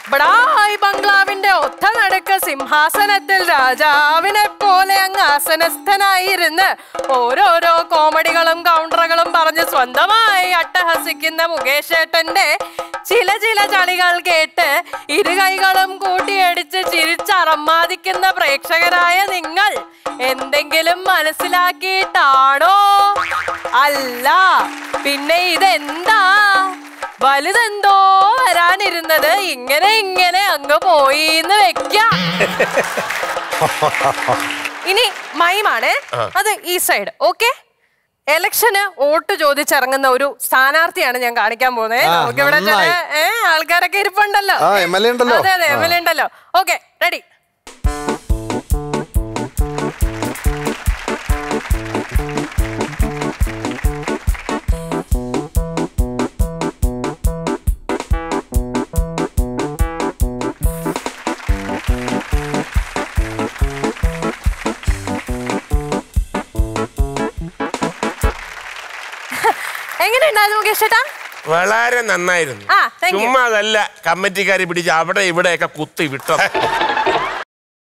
Bra ബംഗ്ലാവിന്റെ ഒത്ത നടുക്ക് സിംഹാസനത്തിൽ രാജാവിനെ പോലെ അങ്ങ് ആസനസ്ഥനായിരുന്ന് ഓരോരോ കോമഡികളും കൗണ്ടറുകളും പറഞ്ഞ് സ്വന്തമായി അട്ടഹസിക്കുന്ന മുകേഷ് ഏട്ടന്റെ ചില ചില ചളികൾ കേട്ട് ഇരുകൈകളും കൂട്ടിയടിച്ച് ചിരിച്ചറമ്മാദിക്കുന്ന പ്രേക്ഷകരായ നിങ്ങൾ എന്തെങ്കിലും മനസ്സിലാക്കിയിട്ടാണോ അല്ല പിന്നെ ഇതെന്താ വലുതെന്തോ വരാനിരുന്നത് ഇങ്ങനെ ഇങ്ങനെ അങ്ങ് പോയി എന്ന് വെക്കാം ഇനി മൈമാണ് അത് ഈ സൈഡ് ഓക്കെ എലക്ഷന് വോട്ട് ചോദിച്ചിറങ്ങുന്ന ഒരു സ്ഥാനാർത്ഥിയാണ് ഞാൻ കാണിക്കാൻ പോകുന്നത് ആ, നമുക്ക് ഇവിടെ ചില നന്നായി. ഏ, ആൾക്കാരൊക്കെ ഇരിപ്പുണ്ടല്ലോ ആ, MLA ഉണ്ടല്ലോ. അതെ അതെ ആ. എം എൽ എ ഉണ്ടല്ലോ ഓക്കെ റെഡി എങ്ങനെയുണ്ടായിരുന്നു മുകേഷ് ചേട്ടാ വളരെ നന്നായിരുന്നു ആ, thank you. ചുമ്മാ അതല്ല കമ്മിറ്റിക്കാരെ പിടിച്ച് അവിടെ ഇവിടെയൊക്കെ കുത്തി വിട്ടത്